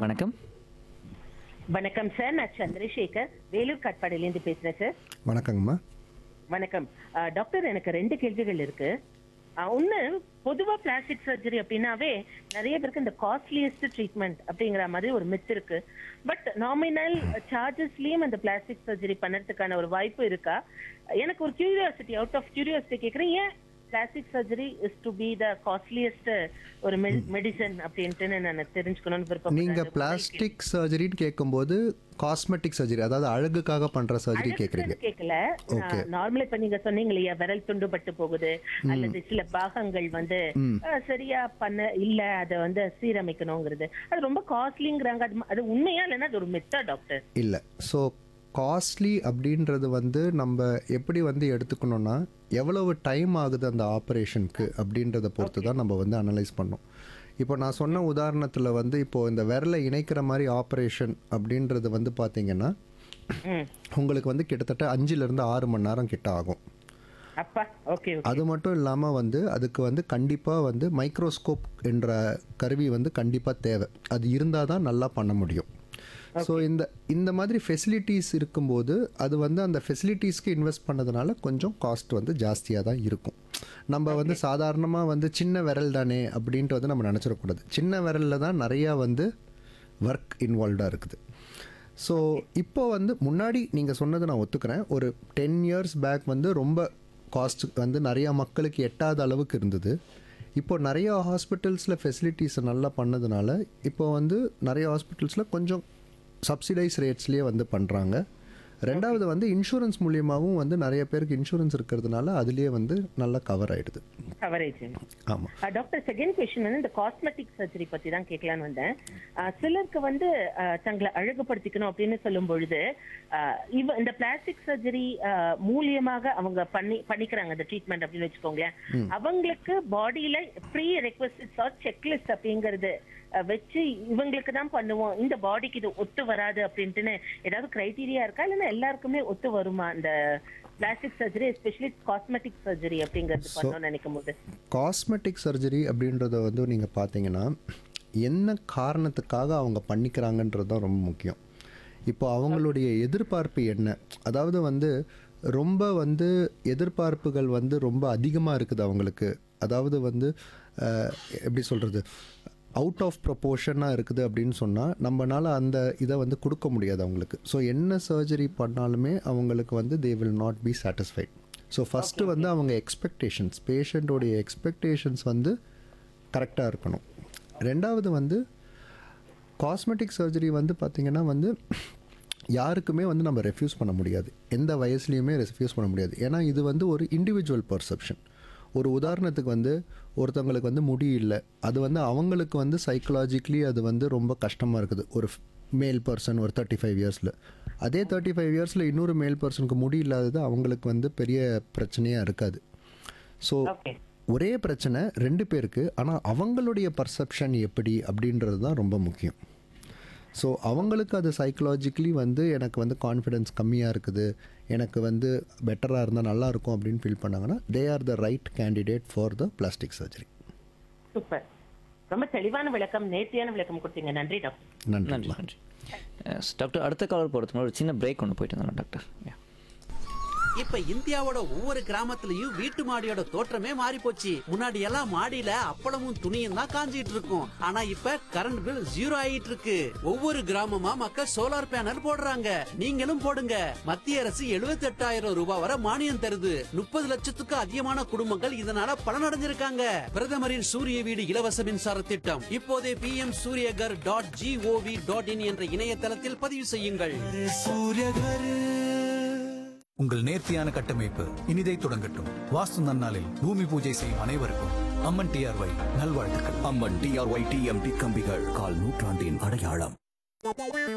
வணக்கம் வணக்கம் சார் நான் சந்திரசேகர் வேலூர் காட்பாடியிலேருந்து பேசுறேன் சார் வணக்கங்கம்மா வணக்கம் அஹ், டாக்டர் எனக்கு ரெண்டு கேள்விகள் இருக்கு அஹ், ஒண்ணு பொதுவா பிளாஸ்டிக் சர்ஜரி அப்படின்னாவே நிறைய பேருக்கு இந்த காஸ்ட்லியஸ்ட் ட்ரீட்மெண்ட் அப்படிங்கிற மாதிரி ஒரு மித் இருக்கு பட் நாமினல் சார்ஜஸ்லயும் அந்த பிளாஸ்டிக் சர்ஜரி பண்ணறதுக்கான ஒரு வாய்ப்பு இருக்கா எனக்கு ஒரு கியூரியாசிட்டி அவுட் ஆஃப் கியூரியாசிட்டி கேக்குறேன் ஏன் plastic surgery is to be the costliest ஒரு மெடிசன் அப்படின்ட்டு நான் தெரிஞ்சுக்கணும்னு விருப்பப்படுறேன் நீங்க பிளாஸ்டிக் சர்ஜரின்னு கேட்கும்போது காஸ்மெட்டிக் சர்ஜரி அதாவது அழகுக்காக பண்ற சர்ஜரி கேக்குறீங்க அழகுக்கு கேட்கல நார்மலா இப்ப நீங்க சொன்னீங்க இல்லையா விரல் துண்டுபட்டு போகுது அல்லது சில பாகங்கள் வந்து அஹ், சரியா பண்ண இல்ல அத வந்து சீரமைக்கணுங்கிறது அது ரொம்ப காஸ்ட்லிங்கிறாங்க அது அது உண்மையா இல்லைன்னா அது ஒரு மெத்தா டாக்டர் இல்லை ஸோ காஸ்ட்லி அப்படின்றது வந்து நம்ம எப்படி வந்து எடுத்துக்கணும்னா எவ்வளவு டைம் ஆகுது அந்த ஆப்ரேஷனுக்கு அப்படின்றத பொறுத்து தான் நம்ம வந்து அனலைஸ் பண்ணோம் இப்போ நான் சொன்ன உதாரணத்தில் வந்து இப்போ இந்த விரலை இணைக்கிற மாதிரி ஆப்ரேஷன் அப்படின்றது வந்து பார்த்தீங்கன்னா ம் உங்களுக்கு வந்து கிட்டத்தட்ட அஞ்சுலேருந்து ஆறு மணி நேரம் கிட்ட ஆகும் அப்பா ஓகே அது மட்டும் இல்லாமல் வந்து அதுக்கு வந்து கண்டிப்பாக வந்து மைக்ரோஸ்கோப் என்ற கருவி வந்து கண்டிப்பாக தேவை அது இருந்தால் தான் நல்லா பண்ண முடியும் ஸோ இந்த இந்த மாதிரி ஃபெசிலிட்டிஸ் இருக்கும்போது அது வந்து அந்த ஃபெசிலிட்டிஸ்க்கு இன்வெஸ்ட் பண்ணதுனால கொஞ்சம் காஸ்ட் வந்து ஜாஸ்தியாக தான் இருக்கும் நம்ம வந்து சாதாரணமாக வந்து சின்ன விரல் தானே அப்படின்ட்டு வந்து நம்ம நினச்சிடக்கூடாது சின்ன விரலில் தான் நிறையா வந்து ஒர்க் இன்வால்வ்டாக இருக்குது ஸோ இப்போ வந்து முன்னாடி நீங்கள் சொன்னதை நான் ஒத்துக்கிறேன் ஒரு டென் இயர்ஸ் பேக் வந்து ரொம்ப காஸ்ட் வந்து நிறையா மக்களுக்கு எட்டாத அளவுக்கு இருந்தது இப்போ நிறைய ஹாஸ்பிட்டல்ஸில் ஃபெசிலிட்டிஸை நல்லா பண்ணதுனால இப்போ வந்து நிறைய ஹாஸ்பிட்டல்ஸில் கொஞ்சம் சப்சிடைஸ் ரேட்ஸ்லேயே வந்து பண்ணுறாங்க ரெண்டாவது வந்து இன்சூரன்ஸ் மூலியமாகவும் வந்து நிறைய பேருக்கு இன்சூரன்ஸ் இருக்கிறதுனால அதுலேயே வந்து நல்லா கவர் ஆயிடுது கவரேஜ் ஆமாம் டாக்டர் செகண்ட் கொஸ்டின் வந்து இந்த காஸ்மெட்டிக் சர்ஜரி பத்தி தான் கேட்கலான்னு வந்தேன் அஹ், சிலருக்கு வந்து அஹ், தங்களை அழகுபடுத்திக்கணும் அப்படின்னு சொல்லும் பொழுது அஹ், இவ இந்த பிளாஸ்டிக் சர்ஜரி மூலியமாக அவங்க பண்ணி பண்ணிக்கிறாங்க இந்த ட்ரீட்மெண்ட் அப்படின்னு வச்சுக்கோங்களேன் அவங்களுக்கு பாடியில ப்ரீ ரெக்வஸ்ட் ஆர் செக்லிஸ்ட் அப்படிங்கிறது அஹ், வச்சு இவங்களுக்கு தான் பண்ணுவோம் இந்த பாடிக்கு இது ஒத்து வராது அப்படின்ட்டுன்னு ஏதாவது கிரைட்டீரியா இருக்கா இல்லைன்னா எல்லாருக்குமே ஒத்து வருமா இந்த plastic surgery especially cosmetic surgery அப்படிங்கிறது பண்ணணும்னு நினைக்கும் போது காஸ்மெட்டிக் சர்ஜரி அப்படின்றத வந்து நீங்கள் பார்த்தீங்கன்னா என்ன காரணத்துக்காக அவங்க பண்ணிக்கிறாங்கன்றது தான் ரொம்ப முக்கியம் இப்போ அவங்களுடைய எதிர்பார்ப்பு என்ன அதாவது வந்து ரொம்ப வந்து எதிர்பார்ப்புகள் வந்து ரொம்ப அதிகமாக இருக்குது அவங்களுக்கு அதாவது வந்து அஹ், எப்படி சொல்கிறது அவுட் ஆஃப் ப்ரொப்போர்ஷனாக இருக்குது அப்படின்னு சொன்னால் நம்மனால அந்த இதை வந்து கொடுக்க முடியாது அவங்களுக்கு ஸோ என்ன சர்ஜரி பண்ணாலுமே அவங்களுக்கு வந்து they will not be satisfied so first வந்து அவங்க எக்ஸ்பெக்டேஷன்ஸ் பேஷண்ட்டோடைய எக்ஸ்பெக்டேஷன்ஸ் வந்து கரெக்டாக இருக்கணும் ரெண்டாவது வந்து காஸ்மெட்டிக் சர்ஜரி வந்து பார்த்திங்கன்னா வந்து யாருக்குமே வந்து நம்ம ரெஃப்யூஸ் பண்ண முடியாது எந்த வயசுலையுமே ரெஃப்யூஸ் பண்ண முடியாது ஏன்னா இது வந்து ஒரு இண்டிவிஜுவல் பர்செப்ஷன் ஒரு உதாரணத்துக்கு வந்து ஒருத்தவங்களுக்கு வந்து முடி இல்லை அது வந்து அவங்களுக்கு வந்து சைக்கலாஜிக்கலி அது வந்து ரொம்ப கஷ்டமாக இருக்குது ஒரு மேல் பர்சன் ஒரு தேர்ட்டி ஃபைவ் இயர்ஸில் அதே தேர்ட்டி ஃபைவ் இயர்ஸில் இன்னொரு மேல் பர்சனுக்கு முடி இல்லாதது அவங்களுக்கு வந்து பெரிய பிரச்சனையாக இருக்காது ஸோ ஓகே ஒரே பிரச்சனை ரெண்டு பேருக்கு ஆனால் அவங்களுடைய பர்செப்ஷன் எப்படி அப்படின்றது தான் ரொம்ப முக்கியம் ஸோ அவங்களுக்கு அது சைக்கலாஜிக்கலி வந்து எனக்கு வந்து கான்ஃபிடென்ஸ் கம்மியாக இருக்குது எனக்கு வந்து பெட்டராக இருந்தால் நல்லா இருக்கும் அப்படின்னு ஃபீல் பண்ணாங்கன்னா they are the right candidate for the plastic surgery super ரொம்ப தெளிவான விளக்கம் நேர்த்தியான விளக்கம் கொடுத்தீங்க நன்றி டாக்டர் நன்றி நன்றி நன்றி எஸ் டாக்டர் அடுத்த காலர் போகிறதுக்கு முன்னாடி ஒரு சின்ன பிரேக் ஒன்று போயிட்டு இருந்தோம் டாக்டர் Yeah. இப்ப இந்தியாவோட ஒவ்வொரு கிராமத்துலயும் வீட்டு மாடியோட தோற்றமே மாறி போச்சு முன்னாடி எல்லாம் மாடியில அப்பளமும் துணியும் தான் காஞ்சிட்டு இருக்கும் ஆனா இப்ப கரண்ட் பில் ஜீரோ ஆயிட்டு இருக்கு ஒவ்வொரு கிராமமா மக்கள் சோலார் பேனல் போடுறாங்க நீங்களும் போடுங்க மத்திய அரசு 78000 ரூபாய் வரை மானியம் தருது முப்பது லட்சத்துக்கு அதிகமான குடும்பங்கள் இதனால பலனடைஞ்சிருக்காங்க பிரதமரின் சூரிய வீடு இலவச மின்சார திட்டம் இப்போதே P M Suryaghar dot G O V dot in என்ற இணையதளத்தில் பதிவு செய்யுங்கள் உங்கள் நேர்த்தியான கட்டமைப்பு இனிதை தொடங்கட்டும் வாஸ்து நன்னாளில் பூமி பூஜை செய்யும் அனைவருக்கும் அம்மன் டிஆர்ஒய் நல்வாழ்த்துக்கள் அம்மன் டிஆர்ஒய் டிஎம்டி கம்பிகள் கால் நூற்றாண்டின் அடையாளம்